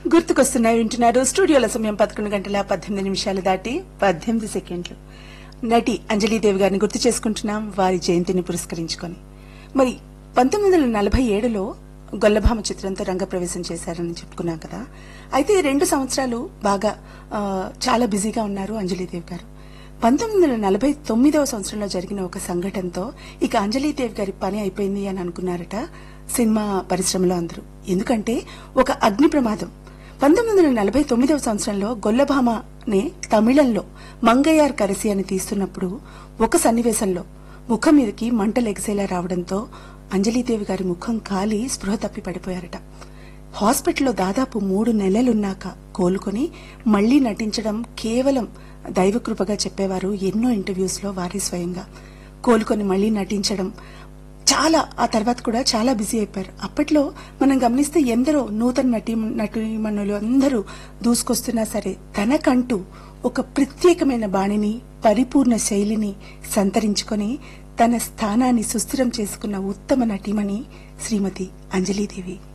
గుర్తుకొస్తున్నాయి వింటున్నారు స్టూడియోల సమయం పదకొండు గంటల పద్దెనిమిది నిమిషాలు దాటి పద్దెనిమిది సెకండ్లు నటి అంజలీదేవి గారిని గుర్తు చేసుకుంటున్నాం వారి జయంతిని పురస్కరించుకొని మరి పంతొమ్మిది వందల నలభై ఏడులో గొల్లభామ చిత్రంతో రంగప్రవేశం చేశారని చెప్పుకున్నాం కదా అయితే ఈ రెండు సంవత్సరాలు బాగా ఆ, చాలా బిజీగా ఉన్నారు అంజలీదేవి గారు పంతొమ్మిది వందల నలభై తొమ్మిదవ సంవత్సరంలో జరిగిన ఒక సంఘటనతో ఇక అంజలీదేవి గారి పని అయిపోయింది అని అనుకున్నారట సినిమా పరిశ్రమలో అందరూ ఎందుకంటే ఒక అగ్ని ప్రమాదం పంతొమ్మిది వందల నలభై తొమ్మిదవ సంవత్సరంలో గొల్లభామని తమిళంలో మంగయ్యార్ కరసి అని తీస్తున్నప్పుడు ఒక సన్నివేశంలో ముఖం మీదకి మంటలు ఎగసేలా రావడంతో అంజలీదేవి గారి ముఖం కాలి స్పృహ తప్పి పడిపోయారట హాస్పిటల్లో దాదాపు మూడు నెలలున్నాక కోలుకొని మళ్లీ నటించడం కేవలం దైవకృపగా చెప్పేవారు ఎన్నో ఇంటర్వ్యూస్ లో వారి స్వయంగా కోలుకొని మళ్లీ నటించడం చాలా ఆ తర్వాత కూడా చాలా బిజీ అయిపోయారు అప్పట్లో మనం గమనిస్తే ఎందరో నూతన నటి నటీమణులు అందరూ దూసుకొస్తున్నా సరే తనకంటూ ఒక ప్రత్యేకమైన బాణిని పరిపూర్ణ శైలిని సంతరించుకొని తన స్థానాన్ని సుస్థిరం చేసుకున్న ఉత్తమ నటీమణి శ్రీమతి అంజలీదేవి